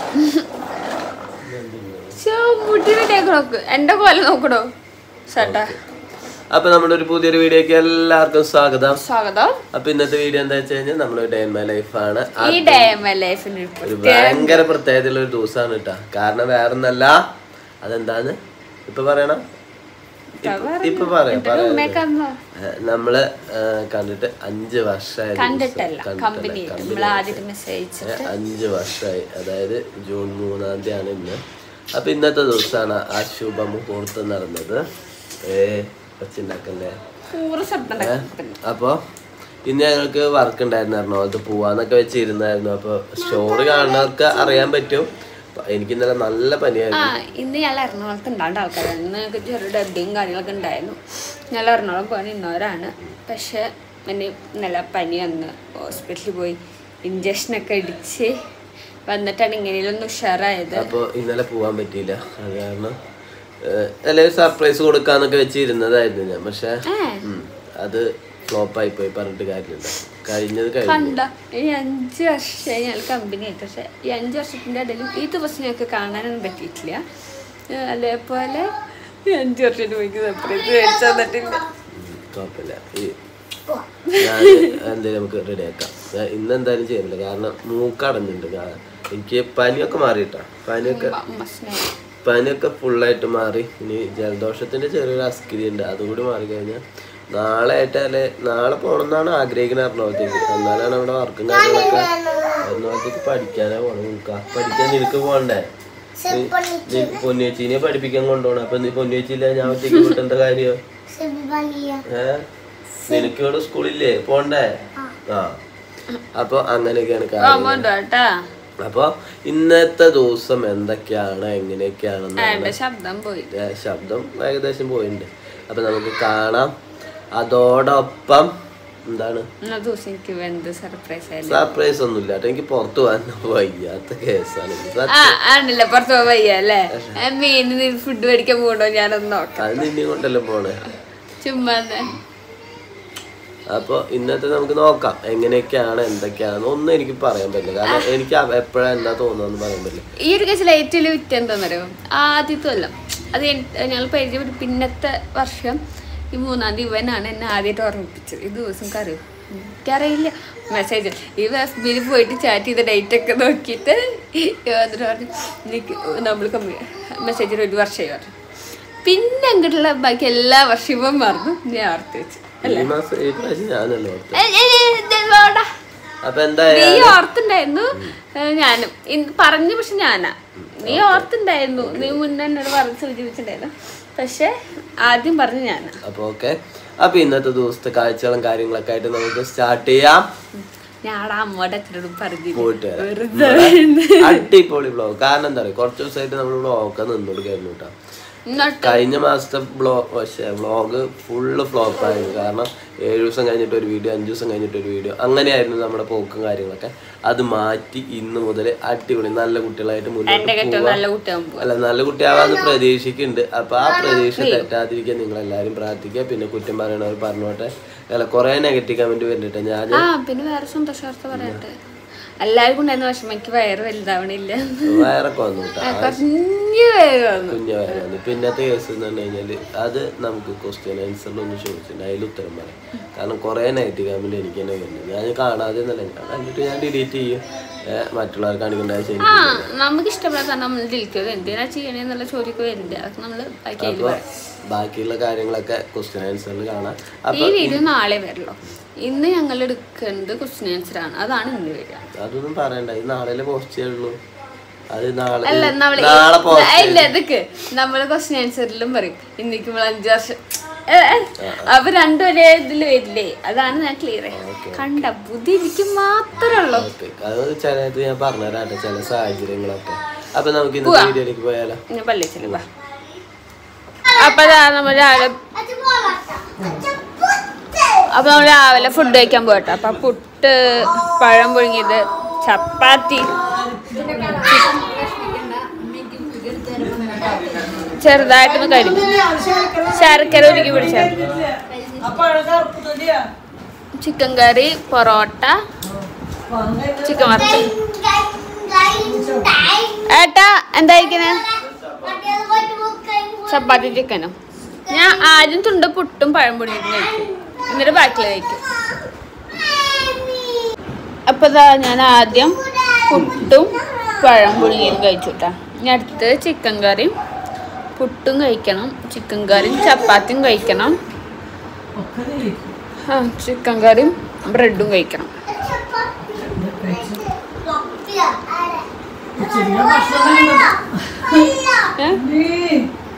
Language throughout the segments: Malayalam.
ശോ, മുടി റെഡിയാക്കി നോക്ക് എന്റെ പോലെ നോക്കണോ ചേട്ടാ അപ്പൊ നമ്മുടെ ഒരു പുതിയൊരു വീഡിയോക്ക് എല്ലാവർക്കും സ്വാഗതം സ്വാഗതം അപ്പൊ ഇന്നത്തെ വീഡിയോ എന്താ വെച്ച് കഴിഞ്ഞാൽ നമ്മുടെ ഡേ ഇൻ മൈ ലൈഫാണ് ഈ ഡേ മൈ ലൈഫിന് ഒരു ഭയങ്കര പ്രത്യേകതയുള്ള ഒരു ദിവസമാണ് കേട്ടാ കാരണം വേറൊന്നല്ല അതെന്താന്ന് ഇപ്പൊ പറയണം ഇപ്പൊ- ഇപ്പൊ പറയാം പറയാം ഉമ്മയൊക്കെ നമ്മള് ആ, കണ്ടിട്ട് അഞ്ച് വർഷമായി കണ്ടിട്ടല്ല കണ്ടിട്ടല്ല, കമ്പനി company നമ്മൾ ആദ്യം മെസ്സേജ് ഏ, അഞ്ച് വർഷമായി അതായത് ജൂൺ മൂന്നാം തീയതിയാണ് ഇന്ന് അപ്പൊ ഇന്നത്തെ ദിവസമാണ് ആ ശുഭ മുഹൂർത്തം നടന്നത് ഏ കൊച്ചുണ്ടാക്കല്ലേ കൂറ് ശബ്ദം ഏ, അപ്പൊ ഇന്ന് ഞങ്ങൾക്ക് വർക്ക് ഉണ്ടായിരുന്നു എറണാകുളത്ത് പോവാന്നൊക്കെ വെച്ചിരുന്നായിരുന്നു അപ്പൊ സ്റ്റോറി കാണുന്നവർക്ക് അറിയാൻ പറ്റും അപ്പൊ എനിക്ക് ഇന്നലെ നല്ല ആ പനിയായിരുന്നു ഇന്ന് ഞങ്ങൾ എറണാകുളത്ത് ഉണ്ടാണ്ട ആൾക്കാരാണ് ഇന്ന് ഞങ്ങൾക്ക് ചെറിയ ഡബ്ബിയും കാര്യങ്ങളൊക്കെ ഉണ്ടായിരുന്നു ഞങ്ങൾ എറണാകുളം പോകാൻ ഇന്നവരാണ് പക്ഷെ എന്നെ നല്ല പനി വന്ന് ഹോസ്പിറ്റലിൽ പോയി ഇഞ്ചക്ഷനൊക്കെ അടിച്ച് വന്നിട്ടാണ് ഇങ്ങനെയൊന്നും ഉഷാറായത് അപ്പൊ ഇന്നലെ പോവാൻ പറ്റിയില്ല അത് കാരണം അല്ലെങ്കിൽ സർപ്രൈസ് കൊടുക്കാന്നൊക്കെ വെച്ചിരുന്നതായിരുന്നു ഞാൻ പക്ഷെ ഉം, അത് ഫ്ലോപ്പ് ആയി പോയി പറഞ്ഞിട്ട് കാര്യമില്ല കഴിഞ്ഞത് കഴിഞ്ഞു കണ്ട ഈ അഞ്ച് വർഷമായി ഞങ്ങൾ കമ്പനി ആയിട്ട് പക്ഷെ ഈ അഞ്ച് വർഷത്തിൻ്റെ ഇടയിലും ഈ ദിവസം ഞങ്ങൾക്ക് കാണാനൊന്നും പറ്റിയിട്ടില്ല ഏഹ് അതേപോലെ ഈ അഞ്ച് വർഷത്തിന് പോയി സർപ്രൈസ് മേടിച്ചു തന്നിട്ടില്ല ഉം, കുഴപ്പമില്ല ഈ ഞാൻ എന്തായാലും നമുക്ക് റെഡി ആക്കാം ഞാൻ ഇന്ന് എന്തായാലും ചെയ്യുന്നില്ല കാരണം മൂക്കടഞ്ഞിട്ടുണ്ട് കാരണം എനിക്ക് പനിയൊക്കെ മാറിയിട്ടാ പനിയൊക്കെ അമ്മ സ്നേഹം പനിയൊക്കെ ഫുള്ളായിട്ട് മാറി ഇനി ജലദോഷത്തിന്റെ ചെറിയൊരു അസ്കിരി ഉണ്ട് അതുകൂടി മാറി കഴിഞ്ഞാൽ നാളെ ആയിട്ടല്ലേ നാളെ പോകണമെന്നാണ് ആഗ്രഹിക്കുന്നത് എറണാകുളത്തേക്ക് എന്നാലാണ് അവിടെ വർക്കും കാര്യങ്ങളൊക്കെ എറണാകുളത്തേക്ക് പഠിക്കാനാ പോണം നിൽക്ക പഠിക്കാൻ നിനക്ക് പോകണ്ടേ നീ- നീ പൊന്നിയേച്ചിനെ പഠിപ്പിക്കാൻ കൊണ്ടുപോകണം അപ്പൊ നീ പൊന്നിയേച്ചില്ല ഞാൻ ഒറ്റയ്ക്ക് വിട്ടെന്താ കാര്യം ഏ നിനക്ക് ഇവിടെ സ്കൂളില്ലേ പോണ്ടേ ആ അപ്പൊ അങ്ങനെയൊക്കെയാണ് കാര്യം ഉണ്ടോ കേട്ടാ അപ്പൊ ഇന്നത്തെ ദിവസം എന്തൊക്കെയാണ് എങ്ങനെയൊക്കെയാണെന്ന് എന്റെ ശബ്ദം പോയി ഏ, ശബ്ദം ഏകദേശം പോയിട്ടുണ്ട് അപ്പൊ നമുക്ക് കാണാം അതോടൊപ്പം എന്താണ് ഇന്നത്തെ ദിവസം എനിക്ക് എന്ത് സർപ്രൈസ് ആയാലും സർപ്രൈസ് ഒന്നുമില്ല കേട്ടോ എനിക്ക് പുറത്തു പോകാൻ വയ്യാത്ത കേസാണ് ഇത്. ആ ആണല്ലേ പുറത്ത് പോകാൻ വയ്യ അല്ലേ മീനിന് ഫുഡ് മേടിക്കാൻ പോകണോ ഞാനൊന്ന് നോക്കാം അത് നിന്നെ കൊണ്ടല്ലേ പോണേ ചുമ്മാ ഒന്ന്. അപ്പൊ ഇന്നത്തെ നമുക്ക് നോക്കാം എങ്ങനെയൊക്കെയാണ് എന്തൊക്കെയാണ് ഒന്നും എനിക്ക് പറയാൻ പറ്റില്ല കാരണം എനിക്ക് എപ്പോഴാ എന്താ തോന്നുന്നു പറയാൻ പറ്റില്ല ഈ ഒരു കേസിൽ ഏറ്റവും വലിയ വിറ്റ് എന്താണെന്നറിയോ ആദ്യത്തെ കൊല്ലം അത് എൻ- ഞങ്ങൾ പരിചയപ്പെട്ടു പിന്നത്തെ വർഷം ഈ മൂന്നാം തീയതി ഇവനാണ് എന്നെ ആദ്യമായിട്ട് ഓർമ്മിപ്പിച്ചത് ഈ ദിവസം അറിയും എനിക്കറിയില്ല മെസ്സേജ് ഈ എഫ് പോയിട്ട് ചാറ്റ് ചെയ്ത ഡേറ്റ് ഒക്കെ നോക്കിയിട്ട് എന്നിട്ട് പറഞ്ഞു എനിക്ക് നമ്മൾ മെസ്സേജിൽ ഒരു വർഷമായി പറഞ്ഞു പിന്നെ അങ്ങോട്ടുള്ള ബാക്കി എല്ലാ വർഷവും മറന്നു ഞാൻ ഓർത്ത് വെച്ചു ഈ മാസം ഈ പ്രാവശ്യം ഞാനല്ലോ ഓർത്തത്. ഏയ് ഏയ് ഏയ് ഇത് വേണ്ട. അപ്പൊ എന്തായാലും നീ ഓർത്തുണ്ടായിരുന്നു ഏഹ് ഞാനും ഇന്ന് പറഞ്ഞു പക്ഷെ ഞാനാ നീ ഓർത്തുണ്ടായിരുന്നു നീ മുന്നേ എന്നോട് പറഞ്ഞ് സൂചിപ്പിച്ചിട്ടുണ്ടായിരുന്നു പക്ഷെ ആദ്യം പറഞ്ഞു ഞാനാ അപ്പൊ ഓക്കെ അപ്പൊ ഇന്നത്തെ ദിവസത്തെ കാഴ്ചകളും കാര്യങ്ങളൊക്കെ ആയിട്ട് നമുക്ക് സ്റ്റാർട്ട് ചെയ്യാം ഞാടെ അമ്മയുടെ അച്ഛനോടും പറഞ്ഞു പോയിട്ട് വരാം. വെറുതെ ഇവിടെ അടിപൊളി വ്ളോഗ് കാരണം എന്താ പറയുക കുറച്ച് ദിവസമായിട്ട് നമ്മൾ വ്ളോഗൊക്കെ നിന്നോടുക്കായിരുന്നു കേട്ടോ എന്നിട്ട് കഴിഞ്ഞ മാസത്തെ ബ്ലോ പക്ഷേ വ്ളോഗ് ഫുള്ള് ഫ്ലോപ്പ് ആയിരുന്നു കാരണം ഏഴ് ദിവസം കഴിഞ്ഞിട്ട് ഒരു വീഡിയോ അഞ്ച് ദിവസം കഴിഞ്ഞിട്ട് ഒരു വീഡിയോ അങ്ങനെയായിരുന്നു നമ്മുടെ പോക്കും കാര്യങ്ങളൊക്കെ അത് മാറ്റി ഇന്ന് മുതൽ അടിപൊളി നല്ല കുട്ടികളായിട്ട് മുന്നോട്ട് എന്റെ കെട്ടോ പോവാം നല്ല കുട്ടിയാകുമ്പോ അല്ല നല്ല കുട്ടിയാവാന്ന് പ്രതീക്ഷിക്കുന്നുണ്ട് അപ്പൊ ആ പ്രതീക്ഷ തെറ്റാതിരിക്കാൻ നിങ്ങൾ എല്ലാരും പ്രാർത്ഥിക്കുക പിന്നെ കുറ്റം പറയണവർ പറഞ്ഞോട്ടെ അല്ല കുറെ നെഗറ്റീവ് കമന്റ് വരുന്നുണ്ട് ഞാൻ ആ പിന്നെ വേറെ സന്തോഷ വാർത്ത പറയട്ടെ എല്ലാവർക്കും ഉണ്ടായിരുന്ന വിഷമം എനിക്ക് വയറ് വലുതാവണില്ല വയറൊക്കെ വന്നു കേട്ടോ കുറഞ്ഞു വയറ് വന്നു കുഞ്ഞ വയറ് വന്നു പിന്നത്തെ കേസ് എന്ന് പറഞ്ഞു കഴിഞ്ഞാല് അത് നമുക്ക് ക്വസ്റ്റ്യൻ ആൻസറിൽ ഒന്ന് ചോദിച്ചിട്ടുണ്ട് അതിൽ ഉത്തരം പറയാം കാരണം കുറെ നെഗറ്റീവ് കമന്റ് എനിക്ക് തന്നെ വരുന്നത് ഞാൻ കാണാതെ എന്നല്ല ഞാൻ കണ്ടിട്ട് ഞാൻ ഡിലീറ്റ് ചെയ്യും ഏഹ് മറ്റുള്ളവർക്ക് കാണിക്കേണ്ട ആവശ്യം ആ എനിക്ക് നമുക്ക് ഇഷ്ടപ്പെടാത്ത നമ്മൾ ഡിലിറ്റ് എന്തിനാ ചെയ്യണേന്നുള്ള ചോദ്യമൊക്കെ വരുന്നുണ്ട് അതൊക്കെ നമ്മള് ബാക്കി അതില് അപ്പൊ പറയാം. ബാക്കിയുള്ള കാര്യങ്ങളൊക്കെ ക്വസ്റ്റ്യൻ ആൻസറിൽ കാണാം ഈ വീഡിയോ നാളെ വരുള്ളൂ ഇന്ന് ഞങ്ങൾ എടുക്കേണ്ടത് ക്വസ്റ്റ്യൻ ആൻസർ ആണ് അതാണ് ഇന്ന് വരിക അതൊന്നും പറയണ്ട ഇത് നാളെ പോസ്റ്റ് ചെയ്യുള്ളൂ അത് നാളെ അല്ല നമ്മള് നാളെ പോസ്റ്റ് ഇല്ല ഇതൊക്കെ നമ്മള് ക്വസ്റ്റ്യൻ ആൻസറിലും പറയും ഇന്നിക്ക് നമ്മൾ അഞ്ചു വർഷം ഏ, ഏ, അപ്പൊ രണ്ടും ഒരേ ഇതിൽ വരില്ലേ അതാണ് ഞാൻ ക്ലിയർ കണ്ട ബുദ്ധി എനിക്ക് മാത്രമേ ഉള്ളൂ അത് ചിലത് ഞാൻ പറഞ്ഞുതരാട്ടെ ചില സാഹചര്യങ്ങളൊക്കെ അപ്പൊ നമുക്ക് ഇന്ന് വീഡിയോയിലേക്ക് പോയാലോ ഞാൻ പള്ളിച്ചല് വാ അപ്പൊ ദാ നമ്മൾ രാവിലെ അപ്പൊ നമ്മൾ രാവിലെ ഫുഡ് കഴിക്കാൻ പോകട്ടെ അപ്പൊ പുട്ട് പഴം പുഴുങ്ങിയത് ചപ്പാത്തി ചെറുതായിട്ടൊന്ന് കഴിക്കും ശർക്കര ഉരുക്കി പിടിച്ച ചിക്കൻ കറി പൊറോട്ട ചിക്കൻ വറുത്തത് ഏട്ടാ എന്താ കഴിക്കണേ ചപ്പാത്തി ചിക്കനും ഞാൻ ആദ്യം തുണ്ട് പുട്ടും പഴംപൊടിയും കഴിക്കും എന്നിട്ട് ബാക്കിൽ കഴിക്കും അപ്പൊ ദാ ഞാൻ ആദ്യം പുട്ടും പഴംപൊളിയും കഴിച്ചുട്ടാ ഇനി അടുത്ത് ചിക്കൻ കറിയും പുട്ടും കഴിക്കണം ചിക്കൻ കറിയും ചപ്പാത്തിയും കഴിക്കണം ആ ചിക്കൻ കറിയും ബ്രെഡും കഴിക്കണം ഏ?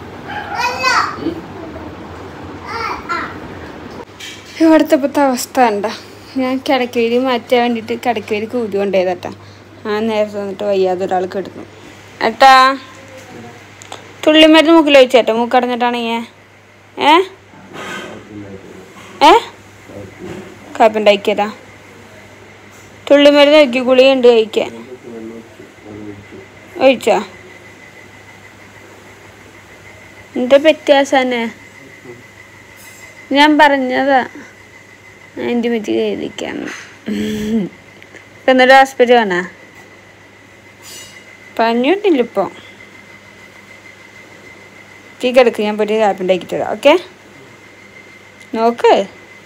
ഇവിടുത്തെ ഇപ്പോഴത്തെ അവസ്ഥ കണ്ട ഞാൻ കിടക്കയിൽ മാറ്റാൻ വേണ്ടിയിട്ട് കിടക്കയിൽ കൂലി കൊണ്ടുപോയതട്ടാ ആ നേരത്തെ വന്നിട്ട് വയ്യാതെ ഒരാൾ കിടന്നു ഏട്ടാ തുള്ളിമരുന്ന് മൂക്കിൽ ഒഴിച്ചേട്ടാ മൂക്കടഞ്ഞിട്ടാണെങ്കിൽ ഏ ഏ കാപ്പുണ്ടാക്കിയതാ തുള്ളിമരുന്ന് ഒഴിക്കി ഗുളിയുണ്ട് കഴിക്കാൻ ഒഴിച്ചോ എന്താ വ്യത്യാസന്നെ ഞാൻ പറഞ്ഞതാ എൻ്റെ മറ്റി എഴുതിക്കാന്ന് എന്നിട്ട് ഹോസ്പിറ്റൽ വേണ പഞ്ഞിട്ടില്ല ഇപ്പോൾ ടീ കിടക്ക് ഞാൻ പോയിട്ട് കാപ്പി ഉണ്ടാക്കിട്ട് തരാം ഓക്കെ നോക്ക്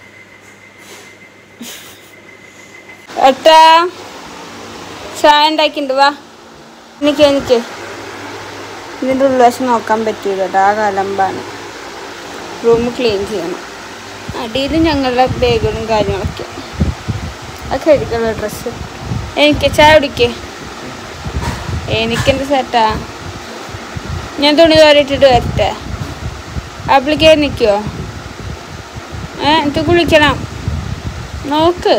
ഏട്ടാ ചായ ഉണ്ടാക്കിണ്ട് വാ എനിക്ക് എനിക്ക് ഇതിൻ്റെ ഉൾവശം നോക്കാൻ പറ്റൂല കേട്ടോ ആ കലമ്പാണ് റൂം ക്ലീൻ ചെയ്യണം അടിയിൽ ഞങ്ങളുടെ ബാഗുകളും കാര്യങ്ങളൊക്കെ അത് കഴിക്കുള്ള ഡ്രസ്സ് എനിക്ക് ചായ കുടിക്കേ എനിക്കെന്ത് സെറ്റാ ഞാൻ തുണി തോരിട്ടിട്ട് വരട്ടെ ആപ്പിളിക്കേ നിൽക്കുമോ ഏ എനിക്ക് കുളിക്കണം നോക്ക്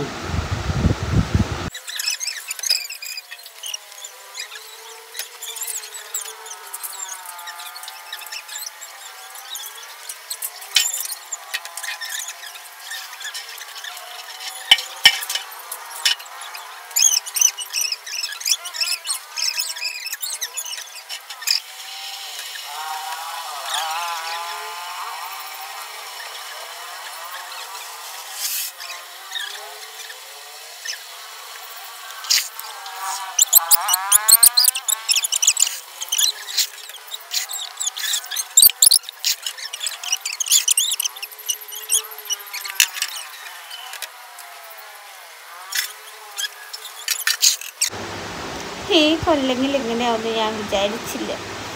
ഈ കൊല്ലെങ്കിൽ ഇങ്ങനെയാവുമെന്ന് ഞാൻ വിചാരിച്ചില്ല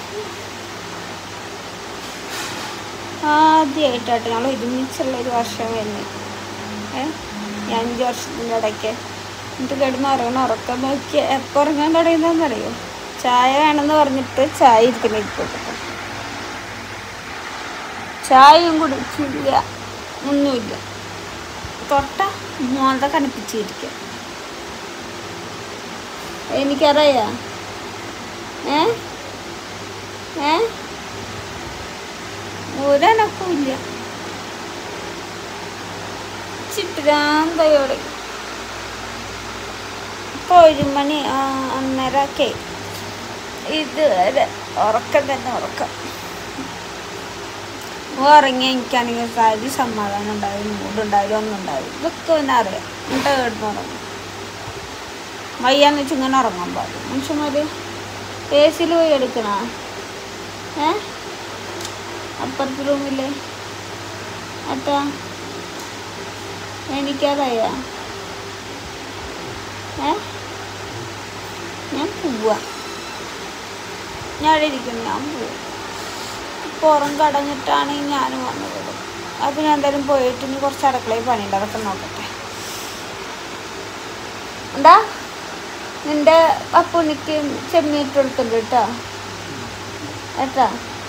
ആദ്യമായിട്ടാട്ടോ ഞങ്ങൾ ഒരുമിച്ചുള്ള ഒരു വർഷം വരുന്നത് ഏ ഈ അഞ്ച് വർഷത്തിൻ്റെ ഇടയ്ക്ക് എന്നിട്ട് കിടന്ന് ഉറങ്ങണം ഉറക്കം നോക്കി എപ്പോൾ ഉറങ്ങാൻ തുടങ്ങിയതെന്നറിയോ ചായ വേണമെന്ന് പറഞ്ഞിട്ട് ചായ ഇരിക്കുന്ന ഇരിക്കട്ടെ ചായയും കുടിച്ചില്ല ഒന്നുമില്ല തൊട്ട മോന്ത കണിപ്പിച്ചിരിക്കുക എനിക്കറിയാ ഏ ഏ ഒരനക്കമില്ല ചിത്രാന്തയോടെ ഇപ്പൊ ഒരു മണി ആ, ഒന്നരക്കെ ഇതുവരെ ഉറക്കം തന്നെ ഉറക്കം ഉറങ്ങി എനിക്കാണെങ്കിൽ സാരി സമാധാനം ഉണ്ടാവും മൂടുണ്ടാവില്ല ഒന്നും ഉണ്ടാവില്ല ഇതൊക്കെ പിന്നെ അറിയാം എന്നിട്ട് കിടന്നുറങ്ങും വയ്യാന്ന് വെച്ച് ഇങ്ങനെ ഉറങ്ങാൻ പാടില്ല മനുഷ്യന്മാർ എ സിയിൽ പോയി എടുക്കണ ഏ അപ്പുറത്തെ റൂമില്ലേ അട്ടാ എനിക്കറിയ ഏ ഞാൻ പോവാ ഞാൻ അവിടെ ഇരിക്കുന്നു ഞാൻ പോവും പുറം കടഞ്ഞിട്ടാണ് ഞാനും വന്നത് അപ്പം ഞാൻ എന്തായാലും പോയിട്ട് ഇനി കുറച്ച് അടുക്കളയിൽ പണിയുണ്ട് അതൊക്കെ നോക്കട്ടെ എന്താ നിന്റെ അപ്പുണിക്ക് ചെമ്മീറ്റ് കൊടുക്കണ്ട കേട്ടോ ഏട്ടാ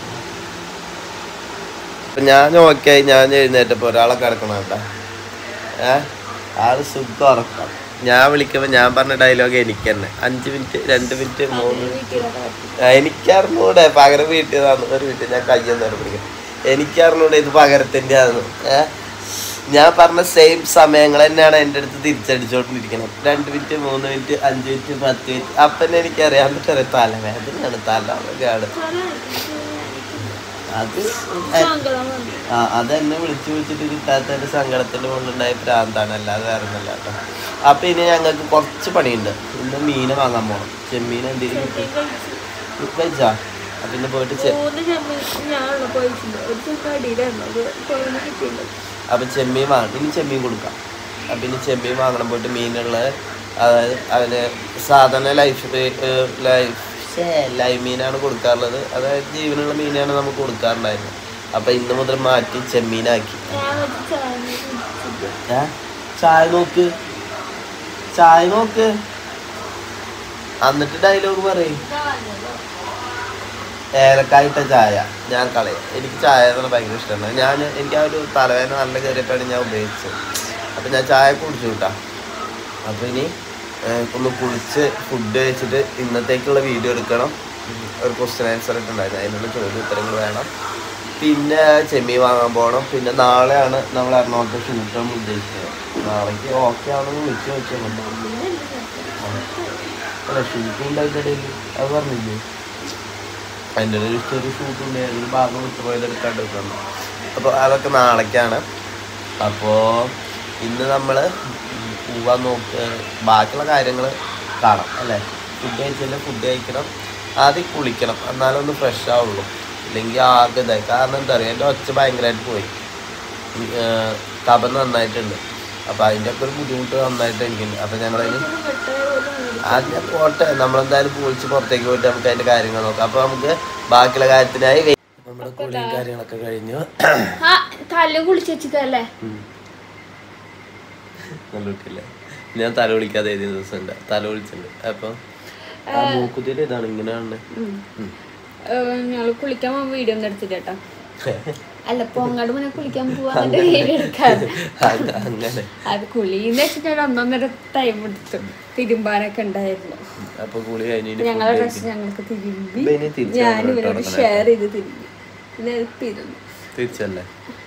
അപ്പൊ ഞാൻ ഓക്കെ ഞാൻ എഴുന്നേറ്റപ്പോ ഒരാളെ കിടക്കണം കേട്ടാ ഏ ആള് സുഖം ഉറക്കം ഞാൻ വിളിക്കുമ്പോ ഞാൻ പറഞ്ഞ ഡയലോഗ് എനിക്ക് തന്നെ അഞ്ച് മിനിറ്റ് രണ്ട് മിനിറ്റ് മൂന്ന് മിനിറ്റ് ആ, എനിക്കറിഞ്ഞൂടെ പകരം വീട്ടിയതാണ് ഒരു മിനിറ്റ് ഞാൻ കയ്യെന്ന് പിടിക്കാം എനിക്കറിഞ്ഞൂടെ ഇത് പകരത്തിന്റെ ആണ് ഏ ഞാൻ പറഞ്ഞ സെയിം സമയങ്ങൾ തന്നെയാണ് എൻ്റെ അടുത്ത് തിരിച്ചടിച്ചോണ്ടിരിക്കണം രണ്ട് മിനിറ്റ് മൂന്ന് മിനിറ്റ് അഞ്ച് മിനിറ്റ് പത്ത് മിനിറ്റ് അപ്പം തന്നെ എനിക്കറിയാൻ പറ്റാറ് തലവേദനയാണ് തലവേദനയാണ് അത് സങ്കടം വന്നു ആ അതെന്നെ വിളിച്ചു വിളിച്ചിട്ട് കിട്ടാത്തതിന്റെ സങ്കടത്തിന്റെ കൊണ്ടുണ്ടായ പ്രാന്താണ് അല്ലാതെ വേറെ ഒന്നല്ല കേട്ടോ അപ്പൊ ഇനി ഞങ്ങൾക്ക് കുറച്ച് പണിയുണ്ട് ഇന്ന് മീനെ വാങ്ങാൻ പോകണം ചെമ്മീൻ എന്തെങ്കിലും കിട്ടും കഴിച്ചാ അപ്പൊ ഇന്ന് പോയിട്ട് ചെ മൂന്ന് ചെമ്മീൻ ഞാനുള്ള പോയിട്ടുണ്ട് ഒരു ചെമ്മീൻ അടിയിലായിരുന്നു അത് കുറേ കിട്ടിയില്ല അപ്പൊ ചെമ്മീൻ വാങ്ങണം ഇനി ചെമ്മീൻ കൊടുക്കാം അപ്പൊ ഇനി ചെമ്മീൻ വാങ്ങണം പോയിട്ട് മീനുള്ള അതായത് അവന് സാധാരണ ലൈഫ് ലൈഫ് ലൈവ് മീനാണ് കൊടുക്കാറുള്ളത് അതായത് ജീവനുള്ള മീനാണ് നമുക്ക് കൊടുക്കാറുണ്ടായിരുന്നത് അപ്പൊ ഇന്ന് മുതൽ മാറ്റി ചെമ്മീനാക്കി ഞാൻ വെച്ച് ചായ കുടിച്ചിട്ട് ഏ? ചായ നോക്ക് ചായ നോക്ക് എന്നിട്ട് ഡയലോഗ് പറയും ഇതാ വന്നല്ലോ. ഏലക്കായിട്ട ചായ ഞാൻ കളയും എനിക്ക് ചായ എന്ന് പറഞ്ഞാൽ ഭയങ്കര ഇഷ്ടമാണ് ഞാൻ എനിക്ക് ആ ഒരു തലവേദന നല്ല കയറിയപ്പോഴാണ് ഞാൻ ഉപയോഗിച്ചത് അപ്പം ഞാൻ ചായ കുടിച്ചു കൂട്ടാ അപ്പോൾ ഇനി ഏഹ്, ഒന്ന് കുളിച്ച് ഫുഡ് കഴിച്ചിട്ട് ഇന്നത്തേക്കുള്ള വീഡിയോ എടുക്കണം ഉം, ഒരു ക്വസ്റ്റ്യൻ ആൻസർ ഒക്കെ ഉണ്ടായിരുന്നു അതിനുള്ള ചോദ്യ ഉത്തരങ്ങൾ വേണം പിന്നെ ചെമ്മീൻ വാങ്ങാൻ പോകണം പിന്നെ നാളെയാണ് നമ്മൾ എറണാകുളത്ത് ഷൂട്ടാണ് ഉദ്ദേശിക്കുന്നത് നാളേക്ക് ഓക്കെ ആണെന്ന് വിളിച്ചു വെച്ചാൽ അല്ല ഷൂട്ട് ഉണ്ടായിട്ടിടയിൽ അത് പറഞ്ഞില്ലേ അതിൻ്റെ ഒരു ചെറിയ ഷൂട്ട് ഉണ്ട് ഒരു ഭാഗം വിട്ടുപോയത് എടുക്കാണ്ട് വെക്കണം അപ്പോൾ അതൊക്കെ നാളേക്കാണ് അപ്പോൾ ഇന്ന് നമ്മൾ പോവാൻ നോക്ക് ബാക്കിയുള്ള കാര്യങ്ങൾ കാണാം അല്ലേ ഫുഡ് കഴിച്ചില്ല ഫുഡ് കഴിക്കണം ആദ്യം കുളിക്കണം എന്നാലേ ഒന്ന് ഫ്രഷ് ആവുള്ളൂ ഇല്ലെങ്കിൽ ആകെ ഇതായി കാരണം എന്താ പറയുക എൻ്റെ ഒച്ച ഭയങ്കരമായിട്ട് പോയി കബ നന്നായിട്ടുണ്ട് അപ്പോൾ അതിൻ്റെ ഒക്കെ ഒരു ബുദ്ധിമുട്ട് നന്നായിട്ട് എനിക്കുണ്ട് അപ്പോൾ ഞങ്ങളതിന് ഇത് വെട്ടായ പോലെ ഉണ്ട്. ആദ്യം പോട്ടെ നമ്മളെന്തായാലും പൊളിച്ച് പുറത്തേക്ക് പോയിട്ട് നമുക്ക് അതിന്റെ കാര്യങ്ങൾ നോക്കാം അപ്പൊ നമുക്ക് ബാക്കിയുള്ള കാര്യത്തിനായി wait- നമ്മുടെ കുളിയും കാര്യങ്ങളൊക്കെ കഴിഞ്ഞു ആ തല കുളിച്ച് വെച്ചിട്ടല്ലേ നല്ല കുട്ടിയല്ലേ ഞാൻ തല വിളിക്കാതെ എഴുതിയ ദിവസം ഉണ്ട് തല വിളിച്ചിട്ടുണ്ട് അപ്പൊ ആ മൂക്കുത്തിയുടെ ഇതാണ് ഇങ്ങനെയാണ് ഞങ്ങള് കുളിക്കാൻ പോകുമ്പോ വീഡിയോ ഒന്നും എടുത്തില്ല കേട്ടോ അല്ല പൊങ്ങാട് മുന്നേ കുളിക്കാൻ പോവാന്നിട്ട് വീഡിയോ എടുക്കാറ് അങ്ങനെ അത് കുളിന്ന് വെച്ചിട്ട് ഒന്നൊന്നര ടൈം എടുത്തു തിരുമ്പാനൊക്കെ ഉണ്ടായിരുന്നു അപ്പൊ കുളി കഴിഞ്ഞ് ഇനി ഞങ്ങളുടെ food ഡ്രസ്സ് ഞങ്ങൾക്ക് തിരുമ്പി ഇപ്പൊ ഇനി തിരിച്ച് ഞാൻ അങ്ങോട്ട് ഇവരോട് തുടങ്ങണം. ഷെയർ ചെയ്ത് തിരുമ്പി നിർത്തിയിരുന്നു കഴിക്കണം. തിരിച്ചല്ലേ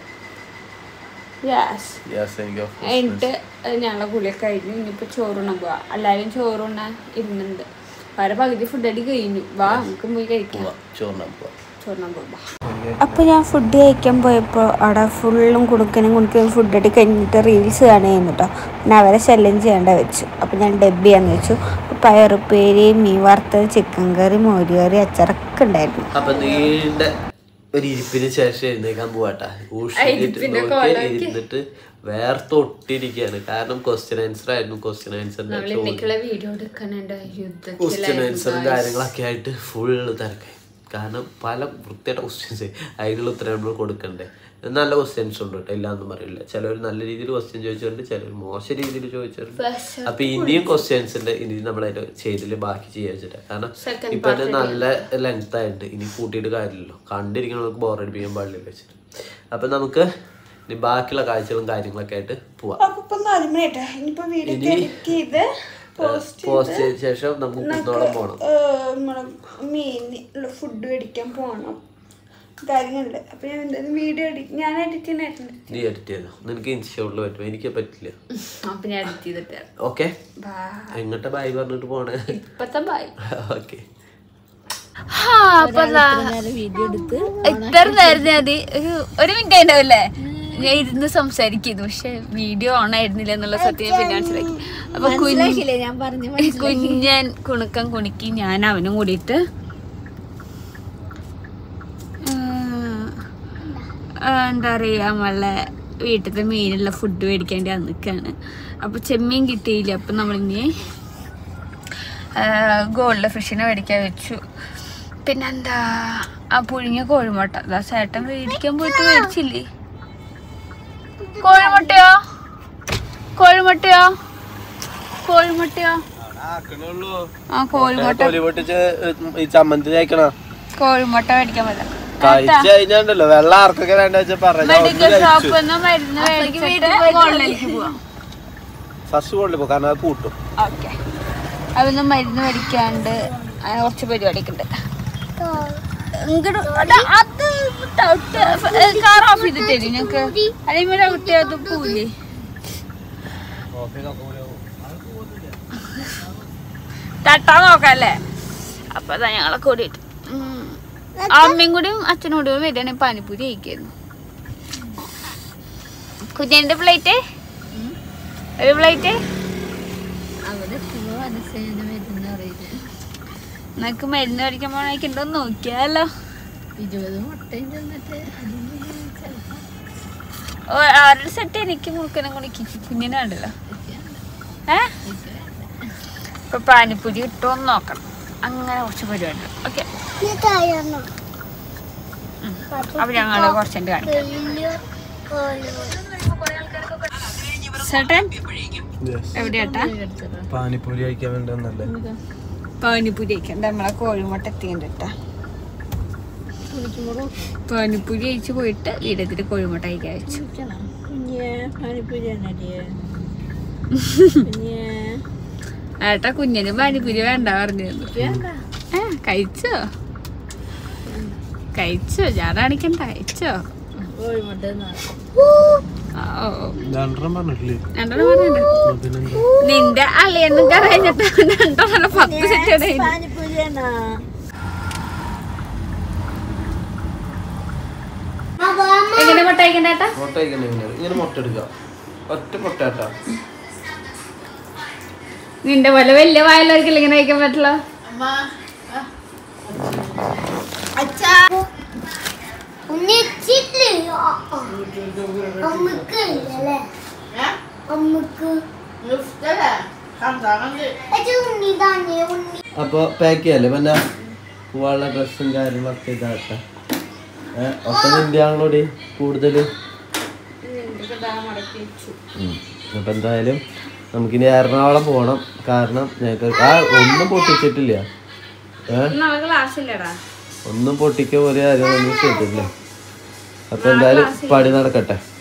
യാസ് യെസ് എനിക്ക് of course. എന്നിട്ട് ഞങ്ങളെ കുളിയൊക്കെ കഴിഞ്ഞു ഇനിയിപ്പോ ചോറുണ്ണാൻ പോവാ എല്ലാവരും ചോറുണ്ണാൻ ഇരുന്നുണ്ട് വേറെ പകുതി ഫുഡ് അടി കഴിഞ്ഞു വാ നമുക്ക് പോയി കഴിക്കാം പോവാം ചോറിനാൻ പോവാം ചോറിനാൻ പോവാ അപ്പോൾ ഞാൻ ഫുഡ് കഴിക്കാൻ പോയപ്പോൾ അവിടെ ഫുള്ളും കുടുക്കനും കുടുക്കനും ഫുഡ് അടി കഴിഞ്ഞിട്ട് റീൽസ് കാണുകയെന്ന് കേട്ടോ പിന്നെ അവരെ ശല്യം ചെയ്യേണ്ട വെച്ചു അപ്പോൾ ഞാൻ ഡബ് ചെയ്യാന്ന് വെച്ചു പയറുപ്പേരി മീൻ വറുത്തത് ചിക്കൻ കറി മോര് കറി അച്ചാറൊക്കെ ഉണ്ടായിരുന്നു അപ്പൊ നീണ്ട ഒരു ഇരിപ്പിന് ശേഷം എഴുന്നേക്കാൻ പോവാട്ടാ ഊഷിട്ട് ഇരിപ്പിന്റെ നോക്കി കോലമൊക്കെ. ഇരുന്നിട്ട് വേർത്തൊട്ടിരിക്കുകയാണ് കാരണം ക്വസ്റ്റ്യൻ ആൻസർ ആയിരുന്നു ക്വസ്റ്റ്യൻ ആൻസറിന്റെ നമ്മൾ ഇന്നേക്കുള്ള വീഡിയോ എടുക്കാനുണ്ട് ക്വസ്റ്റ്യൻ ആൻസറും യുദ്ധത്തിലായിരുന്നു കാര്യങ്ങളൊക്കെ ആയിട്ട് ഫുള്ള് തിരക്കായി കാരണം പല വൃത്തിയായിട്ട ക്വസ്റ്റ്യൻസ് അതിനുള്ള ഉത്തരം നമ്മൾ കൊടുക്കണ്ടേ നല്ല ക്വസ്റ്റ്യൻസ് ഉണ്ട് കേട്ടോ ഇല്ലാന്നും പറയില്ല ചിലർ നല്ല രീതിയിൽ ക്വസ്റ്റ്യൻ ചോദിച്ചിട്ടുണ്ട് ചിലർ മോശം രീതിയിൽ ചോദിച്ചിട്ടുണ്ട് അപ്പൊ ഇനിയും ക്വസ്റ്റ്യൻസ് ഉണ്ട് ഇനി നമ്മൾ അതിന്റെ ചെയ്തില് ബാക്കി ചെയ്യാൻ വെച്ചിട്ട് കാരണം Second ഇപ്പൊ തന്നെ നല്ല ലെങ്ത് ആയിട്ട് ഇനി കൂട്ടിയിട്ട് കാര്യമില്ലല്ലോ കണ്ടിരിക്കുന്നവർക്ക് ബോറടിപ്പിക്കാൻ പാടില്ല വെച്ചിട്ട് അപ്പൊ നമുക്ക് ഇനി ബാക്കിയുള്ള കാഴ്ചകളും കാര്യങ്ങളൊക്കെ ആയിട്ട് പോവാം അപ്പോൾ നാല് മണിയായിട്ടാ ഇനിയിപ്പോൾ വീഡിയോ ഇനി എഡിറ്റ് ചെയ്ത് പോസ്റ്റ് ചെയ്ത ശേഷം നമുക്ക് കുന്നോളം പോകണം നമ്മളെ മീൻ ഫുഡ് മേടിക്കാൻ പോകണം കാര്യങ്ങളുണ്ട് അപ്പോൾ ഞാൻ എന്തായാലും വീഡിയോ എഡിറ്റ് ഞാൻ എഡിറ്റ് ചെയ്യാനായിട്ടുണ്ട് നീ എഡിറ്റ് ചെയ്തോ നിനക്ക് ഇൻസ്റ്റോളിൽ പറ്റും എനിക്ക് പറ്റില്ല അപ്പൊ ഞാൻ എഡിറ്റ് ചെയ്തിട്ട് ഓക്കെ ബാ എങ്ങോട്ടാ ബായ് പറഞ്ഞിട്ട് പോണേ ഇപ്പത്തെ ബായ് ഓക്കെ വീഡിയോ എടുത്ത് ഇത്ര നേരം ഞാൻ ഒരു ഒരു മിനിറ്റ് ഉണ്ടാവില്ലേ ഞാൻ ഇരുന്ന് സംസാരിക്കുന്നു പക്ഷെ വീഡിയോ ഓൺ ആയിരുന്നില്ല എന്നുള്ള സത്യം പിന്നെ മനസ്സിലാക്കി അപ്പൊ കുഞ്ഞ് ഞാൻ പറഞ്ഞു കുഞ്ഞൻ കുണുക്കം കുണുക്കി ഞാൻ അവനും കൂടിയിട്ട് ആ, എന്താ പറയുക നമ്മളെ വീട്ടിലത്തെ മീനുള്ള ഫുഡ് മേടിക്കേണ്ടി വന്നിക്കാണ് അപ്പോൾ ചെമ്മീൻ കിട്ടിയില്ല അപ്പം നമ്മളിനി ഗോൾഡ് ഫിഷിനെ മേടിക്കാൻ വെച്ചു പിന്നെന്താ ആ പുഴുങ്ങിയ കോഴിമുട്ട അതാ ചേട്ടൻ മേടിക്കാൻ പോയിട്ട് മേടിച്ചില്ലേ കോഴിമുട്ടയോ കോഴിമുട്ടയോ കോഴിമുട്ടയോ ആ കോഴിമുട്ട ഈ ചമ്മന്തി കഴിക്കണ കോഴിമുട്ട മേടിക്കാൻ പറ്റാം കഴിച്ചു കഴിഞ്ഞാണ്ടല്ലോ വെള്ളം ആർക്കൊക്കെ വേണ്ട വെച്ചാൽ മെഡിക്കൽ പറഞ്ഞു ഷോപ്പിൽ നിന്ന് മരുന്ന് മേടിച്ചിട്ട് ഗോൾഡിലേക്ക് പോവാം ഫസ്റ്റ് കൊണ്ടു പോ കാരണം അത് കൂട്ടും ഓക്കെ അതൊന്നും മരുന്ന് മേടിക്കാണ്ട് അങ്ങനെ കുറച്ച് പരിപാടിയൊക്കെ ഉണ്ട് ഇങ്ങട് അതാ, അത് കാർ ഓഫ് ചെയ്ത് തരും ഞങ്ങക്ക് അതേപോലെ കുട്ടി അത് പോവില്ലേ തട്ടാൻ നോക്കാല്ലേ അപ്പൊ അതാ ഞങ്ങളെ കൂടിയിട്ട് ഉം. അമ്മയും കൂടി അച്ഛനോടും വരികയാണെങ്കിൽ പാനിപ്പൂരി കഴിക്കായിരുന്നു കുഞ്ഞിന്റെ പ്ലേറ്റ് ഒരു പ്ലേറ്റ് നിനക്ക് മരുന്ന് കഴിക്കാൻ പോണേക്കുണ്ടോ നോക്കിയാലോ ഓ ആരുടെ സെറ്റ് എനിക്ക് മൂക്കനെ കൂടി കുഞ്ഞിനെ ഉണ്ടല്ലോ ഏ ഇപ്പൊ പാനിപ്പൂരി കിട്ടുമോന്ന് നോക്കണം അങ്ങനെ കുറച്ച് പരിപാടി ഓക്കെ അപ്പൊ ഞങ്ങള് കുറച്ചുണ്ട് കാണിക്കാം ചേട്ടൻ എവിടെയാട്ടാ പാനിപ്പൂരി കഴിക്കാൻ വേണ്ടി വന്നല്ലേ പാനിപ്പൂരി കഴിക്കണ്ട നമ്മളെ കോഴിമുട്ട എത്തിക്കണ്ട പാനിപ്പൂരി കഴിച്ച് പോയിട്ട് വീടത്തില് കോഴിമുട്ട കഴിക്കാൻ വെച്ചു ഏട്ടാ കുഞ്ഞിന് പാനിപ്പൂരി വേണ്ട പറഞ്ഞിരുന്നു ഏ കഴിച്ചോ കഴിച്ചോ ഞാൻ കാണിക്കണ്ട കഴിച്ചോ ആ, ഓ ഓ. രണ്ടെണ്ണം പറഞ്ഞിട്ടില്ലേ രണ്ടെണ്ണം പറഞ്ഞിട്ടുണ്ട് പിന്നെന്താ നിന്റെ അളിയെന്നും കഴിഞ്ഞിട്ട് രണ്ടെണ്ണം പത്ത് സെറ്റ് എങ്ങനെ മുട്ട കഴിക്കണ്ടേട്ടാ മുട്ട കഴിക്കണ്ടേ ഇങ്ങനെ? ഇങ്ങനെ മുട്ട എടുക്കാം ഒറ്റ മുട്ട കേട്ടാ നിന്റെ പോലെ വലിയ വായലോർക്കില്ല ഇങ്ങനെ കഴിക്കാൻ പറ്റില്ല അപ്പൊ പാക്ക് ചെയ്യാല്ലേ പിന്നെ പോവാനുള്ള ഡ്രസ്സും കാര്യങ്ങളൊക്കെ ഇതാട്ടെ ഏഹ് ഒക്കെ നിന്റെ ആണല്ലോടി കൂടുതല് ഉം. അപ്പൊ എന്തായാലും നമുക്കിനി എറണാകുളം പോകണം കാരണം ഞങ്ങൾക്ക് ആ ഒന്നും പൊട്ടിച്ചിട്ടില്ല ഏഹ് നാളെ ക്ലാസ് ഇല്ലടാ ഒന്നും പൊട്ടിക്ക പോലെ കാര്യങ്ങളൊന്നും ചെയ്തിട്ടില്ല അപ്പൊ എന്തായാലും പണി നടക്കട്ടെ